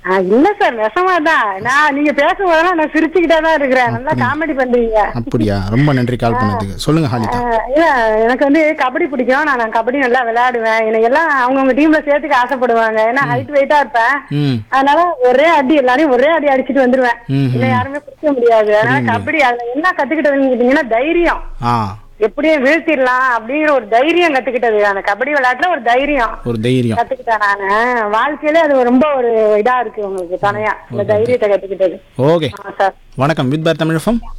ஆ, இல்ல சார் நெசமா தான் நான் நீங்க பேசும்போதெல்லாம் நான் சிரிச்சுக்கிட்டே தான் இருக்கிறேன் நல்லா காமெடி பண்றீங்க அப்படியா ரொம்ப நன்றி கால் பண்ணதுக்கு சொல்லுங்க ஆ, ஹாலிதா இல்ல எனக்கு வந்து கபடி பிடிக்கும் நான் நான் கபடி நல்லா விளையாடுவேன் எனக்கு எல்லாம் அவங்கவுங்க டீம்ல சேர்த்துக்க ஆசைப்படுவாங்க ஏன்னா ஹைட் வெயிட்டா இருப்பேன் ம் அதனால ஒரே அடி எல்லாரையும் ஒரே அடி அடிச்சிட்டு வந்துருவேன் ம், இல்ல யாருமே பிடிக்க முடியாது அதனால கபடி அதுல என்ன கத்துக்கிட்டதுன்னு கேட்டீங்கன்னா தைரியம் ஆ எப்படியும் வீழ்த்திடலாம் அப்படிங்கிற ஒரு தைரியம் கத்துக்கிட்டது அந்த கபடி விளையாட்டுல ஒரு தைரியம் ஒரு தைரியம் கத்துக்கிட்டேன் நானு வாழ்க்கையில அது ரொம்ப ஒரு இதா இருக்கு உங்களுக்கு துணையா இந்த தைரியத்தை கத்துக்கிட்டது ஓகே ஆமா சார் வணக்கம் வித் பார் தமிழ் FM.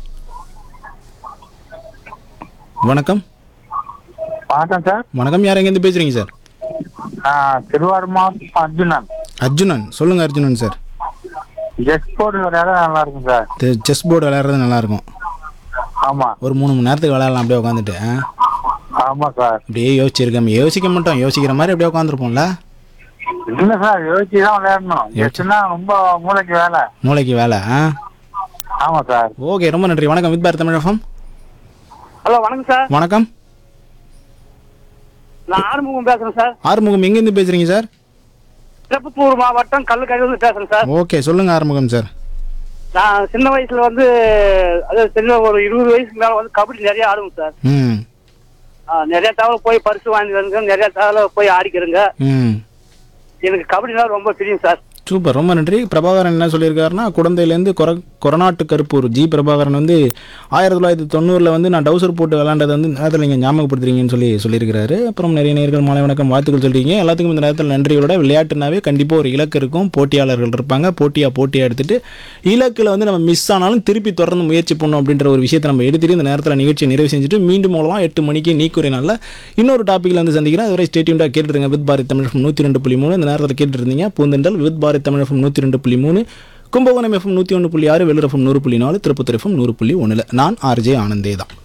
வணக்கம் வணக்கம் சார் வணக்கம் யார் எங்கேருந்து பேசுறீங்க சார் நான் திருவாரூர் மாவட்டம் அர்ஜுனன் அர்ஜுனன் சொல்லுங்க அர்ஜுனன் சார் ஜெட் போர்டு விளையாட நல்லா இருக்கும் சார் செஸ் போர்டு விளையாடுறது நல்லா இருக்கும் ஆமா ஒரு மூணு மணி நேரத்துக்கு விளையாடலாம் அப்படியே உட்காந்துட்டு ஆ? ஆமா சார் அப்படியே யோசிச்சிருக்கோம் யோசிக்க மாட்டோம் யோசிக்கிற மாதிரி அப்படியே உட்காந்துருப்போம்ல இல்ல சார் யோசிச்சு தான் விளையாடணும் ஜெட்னா ரொம்ப மூளைக்கு வேலை மூளைக்கு வேலை ஆ ஆமா சார் ஓகே ரொம்ப நன்றி வணக்கம் வித் பார் தமிழ் FM. ஹலோ வணக்கம் சார் வணக்கம் நான் ஆறுமுகம் பேசுறேன் சார் ஆறுமுகம் எங்கேருந்து பேசுறீங்க சார் திருப்பத்தூர் மாவட்டம் கல்லுக்கடையிலிருந்து பேசுறேன் சார் ஓகே சொல்லுங்க ஆறுமுகம் சார் நான் சின்ன வயசுல வந்து அதாவது சின்ன ஒரு இருபது வயசுக்கு மேல வந்து கபடி நிறைய ஆடுவோம் சார் ம் ஆ, நிறைய தடவை போய் பரிசு வாங்கி வருங்க நிறைய தடவை போய் ஆடிக்கிறேங்க ம் எனக்கு கபடினா ரொம்ப பிடிக்கும் சார் சூப்பர் ரொம்ப நன்றி பிரபாகரன் என்ன சொல்லியிருக்காருன்னா குழந்தையிலேருந்து கொர கொரநாட்டு கருப்பூர் ஜி பிரபாகரன் வந்து ஆயிரத்தி தொள்ளாயிரத்தி தொண்ணூறில் வந்து நான் டவுசர் போட்டு விளாண்டதை வந்து இந்த நேரத்தில் நீங்கள் ஞாபகப்படுத்துறீங்கன்னு சொல்லி சொல்லியிருக்காரு அப்புறம் நிறைய நேர்கள் மாலை வணக்கம் வாழ்த்துக்கள் சொல்கிறீங்க எல்லாத்துக்கும் இந்த நேரத்தில் நன்றிகளோட விளையாட்டுனாவே கண்டிப்பாக ஒரு இலக்கு இருக்கும் போட்டியாளர்கள் இருப்பாங்க போட்டியாக போட்டியாக எடுத்துட்டு இலக்கில் வந்து நம்ம மிஸ் ஆனாலும் திருப்பி தொடர்ந்து முயற்சி பண்ணணும் அப்படின்ற ஒரு விஷயத்தை நம்ம எடுத்துட்டு இந்த நேரத்தில் நிகழ்ச்சியை நிறைவு செஞ்சுட்டு மீண்டும் மூலமாக எட்டு மணிக்கு நீக்குறை நாளில் இன்னொரு டாப்பிக்கில் வந்து சந்திக்கிறேன் அதுவரை ஸ்டேட்யூண்டாக கேட்டுருங்க வித் பாரத் தமிழ் நூற்றி ரெண்டு புள்ளி மூணு இந்த நேரத்தில் கேட்டுட்டு இருந்தீங்க பூந்தெண்டல் வித் பாரத் தமிழ் எஃப்எம் நூற்றி ரெண்டு புள்ளி மூணு கும்பகோணம் எஃப்எம் நூற்றி ஒன்று புள்ளி ஆறு வெள்ளூர் எஃப்எம் நூறு புள்ளி நாலு திருப்பத்தூர் எஃப்எம் நூறு புள்ளி ஒன்றில் நான் ஆர்ஜே ஆனந்தே தான்